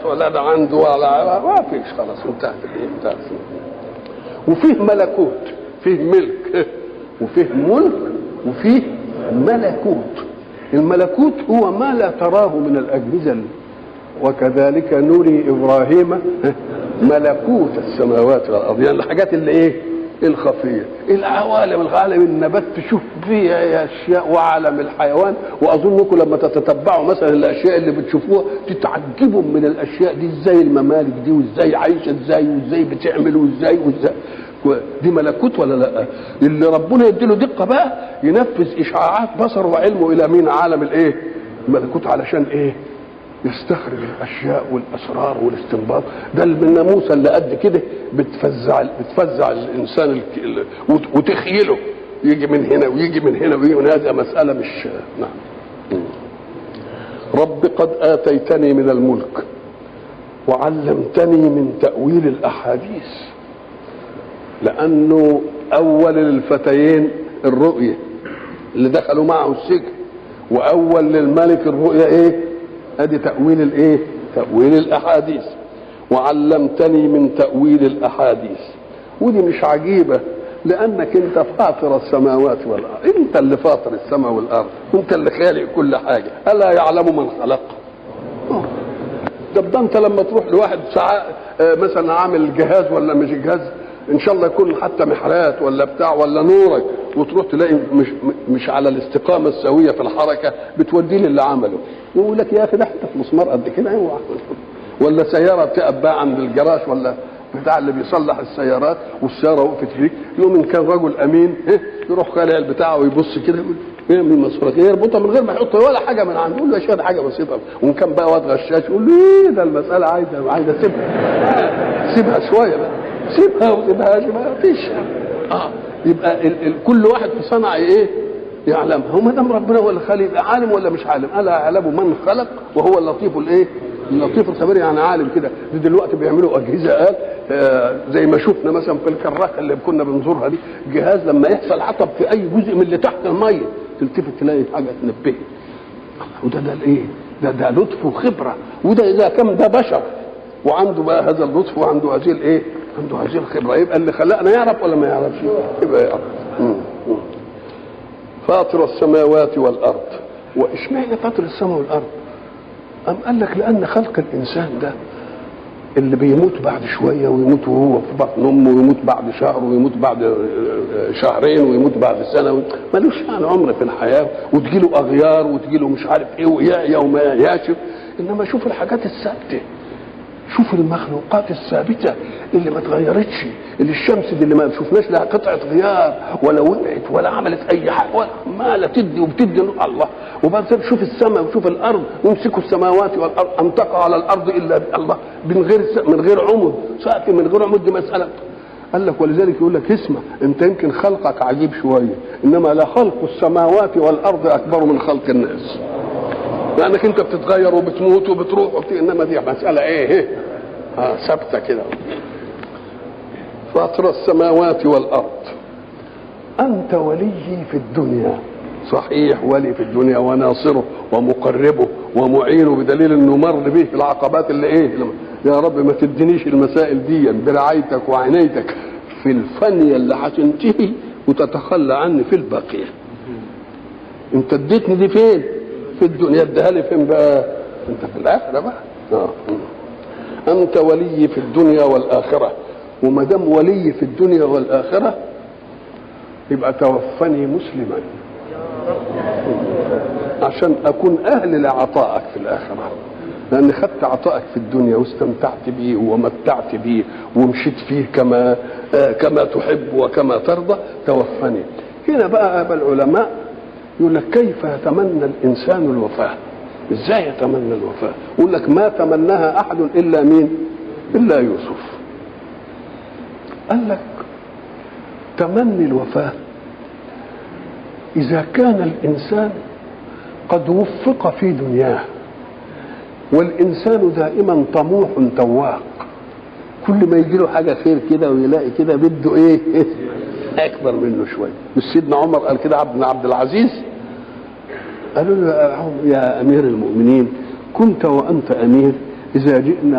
ولا ده عنده ولا ما فيش خلاص انتهت الايه انتهت وفيه ملكوت فيه ملك وفيه ملك وفيه ملكوت الملكوت هو ما لا تراه من الأجهزة وكذلك نري إبراهيم ملكوت السماوات والأرض يعني الحاجات اللي إيه الخفية العوالم العالم النبات تشوف فيها أشياء وعالم الحيوان وأظنكم لما تتتبعوا مثلا الأشياء اللي بتشوفوها تتعجبوا من الأشياء دي إزاي الممالك دي وإزاي عايشة إزاي وإزاي بتعمل وإزاي وإزاي دي ملكوت ولا لا اللي ربنا يديله دقه بقى ينفذ اشعاعات بصره وعلمه الى مين عالم الايه الملكوت علشان ايه يستخرج الاشياء والاسرار والاستنباط ده الناموسه اللي قد كده بتفزع بتفزع الانسان الك- ال- وت- وتخيله يجي من هنا ويجي من هنا ويجي من هذا مساله مش نعم رب قد اتيتني من الملك وعلمتني من تاويل الاحاديث لانه اول الفتيين الرؤيه اللي دخلوا معه السجن واول للملك الرؤيا ايه ادي تاويل الايه تاويل الاحاديث وعلمتني من تاويل الاحاديث ودي مش عجيبه لانك انت فاطر السماوات والارض انت اللي فاطر السماء والارض انت اللي خالق كل حاجه الا يعلم من خلق ده ده انت لما تروح لواحد ساعات آه، مثلا عامل جهاز ولا مش جهاز ان شاء الله يكون حتى محرات ولا بتاع ولا نورك وتروح تلاقي مش مش على الاستقامه السويه في الحركه بتوديه للي عمله يقول لك يا اخي ده حته مسمار قد كده اوعى ولا سياره بتقف بقى عند الجراج ولا بتاع اللي بيصلح السيارات والسياره وقفت فيك يوم ان كان رجل امين إيه، يروح خالع البتاع ويبص كده يقول ايه من مسؤولك ايه يربطها من غير ما يحط ولا حاجه من عنده يقول له يا شيخ ده حاجه بسيطه وان كان بقى واد غشاش يقول له ايه ده المساله عايزه عايزه سيبها سيبها شويه بقى سيبها وما سيبهاش ما فيش اه يبقى ال ال كل واحد في صنع ايه يعلم هو ما دام ربنا هو اللي خالق يبقى عالم ولا مش عالم الا يعلم من خلق وهو اللطيف الايه اللطيف الخبير يعني عالم كده دي دلوقتي بيعملوا اجهزه قال آه زي ما شفنا مثلا في الكراكه اللي كنا بنزورها دي جهاز لما يحصل عطب في اي جزء من اللي تحت الميه تلتفت تلاقي حاجه تنبهك وده ده الايه ده ده لطف وخبره وده اذا كان ده بشر وعنده بقى هذا اللطف وعنده هذه الايه عنده هذه الخبره يبقى اللي خلقنا يعرف ولا ما يعرفش يبقى يعرف مم. مم. فاطر السماوات والارض واشمعنى فاطر السماء والارض أم قال لك لأن خلق الإنسان ده اللي بيموت بعد شوية ويموت وهو في بطن أمه ويموت بعد شهر ويموت بعد شهرين ويموت بعد سنة ملوش يعني عمر في الحياة وتجيله أغيار وتجيله مش عارف إيه ويعيا وما يعياش إنما شوف الحاجات الثابتة شوف المخلوقات الثابتة اللي ما اتغيرتش اللي الشمس دي اللي ما شفناش لها قطعة غيار ولا وقعت ولا عملت أي حاجة ولا ما لا تدي وبتدي نور الله وبعدين شوف السماء وشوف الأرض يمسكوا السماوات والأرض أن تقع على الأرض إلا الله من غير من غير عمد سقف من غير عمد دي مسألة قال لك ولذلك يقول لك اسمع انت يمكن خلقك عجيب شويه انما لا خلق السماوات والارض اكبر من خلق الناس لانك انت بتتغير وبتموت وبتروح وبت... انما دي مساله ايه ايه آه ثابته كده فاطر السماوات والارض انت ولي في الدنيا صحيح ولي في الدنيا وناصره ومقربه ومعينه بدليل انه مر به في العقبات اللي ايه لما يا رب ما تدينيش المسائل دي برعايتك وعنايتك في الفنية اللي هتنتهي وتتخلى عني في الباقية انت اديتني دي فين في الدنيا اديها لي فين بقى انت في الاخره بقى آه. انت ولي في الدنيا والاخره وما دام ولي في الدنيا والاخره يبقى توفني مسلما عشان اكون اهل لعطائك في الاخره لان خدت عطائك في الدنيا واستمتعت به ومتعت به ومشيت فيه كما آه كما تحب وكما ترضى توفني هنا بقى العلماء يقول لك كيف يتمنى الانسان الوفاه ازاي يتمنى الوفاه يقول لك ما تمناها احد الا مين الا يوسف قال لك تمني الوفاه اذا كان الانسان قد وفق في دنياه والانسان دائما طموح تواق كل ما يجي له حاجه خير كده ويلاقي كده بده ايه اكبر منه شويه مش سيدنا عمر قال كده عبد عبد العزيز قالوا له يا امير المؤمنين كنت وانت امير اذا جئنا